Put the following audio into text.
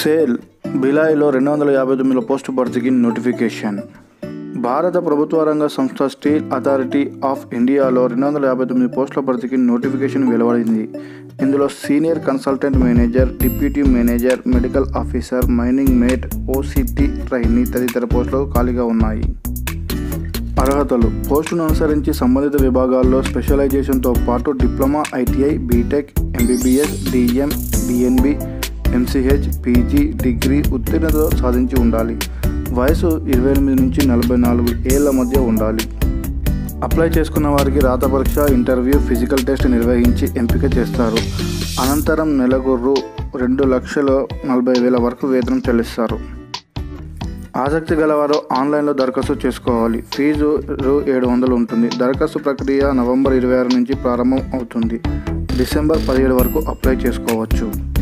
sale బిలాయిలో రెండు వందల యాభై తొమ్మిదిలో పోస్టు భర్తీకి నోటిఫికేషన్ భారత ప్రభుత్వ రంగ సంస్థ స్టీల్ అథారిటీ ఆఫ్ ఇండియాలో రెండు వందల యాభై తొమ్మిది పోస్టుల భర్తీకి నోటిఫికేషన్ వెలువడింది ఇందులో senior consultant manager deputy manager medical officer mining mate ఓసిటీ ట్రైనీ తదితర పోస్టులు ఖాళీగా ఉన్నాయి అర్హతలు పోస్టును అనుసరించి సంబంధిత విభాగాల్లో స్పెషలైజేషన్తో పాటు diploma ITI BTech MBBS DM DNB MCh PG degree ఉత్తీర్ణత సాధించి ఉండాలి వయసు ఇరవై ఎనిమిది నుంచి నలభై నాలుగు ఏళ్ల మధ్య ఉండాలి అప్లై చేసుకున్న వారికి రాత పరీక్ష ఇంటర్వ్యూ ఫిజికల్ టెస్ట్ నిర్వహించి ఎంపిక చేస్తారు అనంతరం నెలకు రూ రెండు లక్షల నలభై వేల వరకు వేతనం చెల్లిస్తారు ఆసక్తి గలవారు ఆన్లైన్లో దరఖాస్తు చేసుకోవాలి ఫీజు రూ ఏడు వందలు ఉంటుంది దరఖాస్తు ప్రక్రియ నవంబర్ ఇరవై ఆరు నుంచి ప్రారంభం అవుతుంది డిసెంబర్ పదిహేడు వరకు అప్లై చేసుకోవచ్చు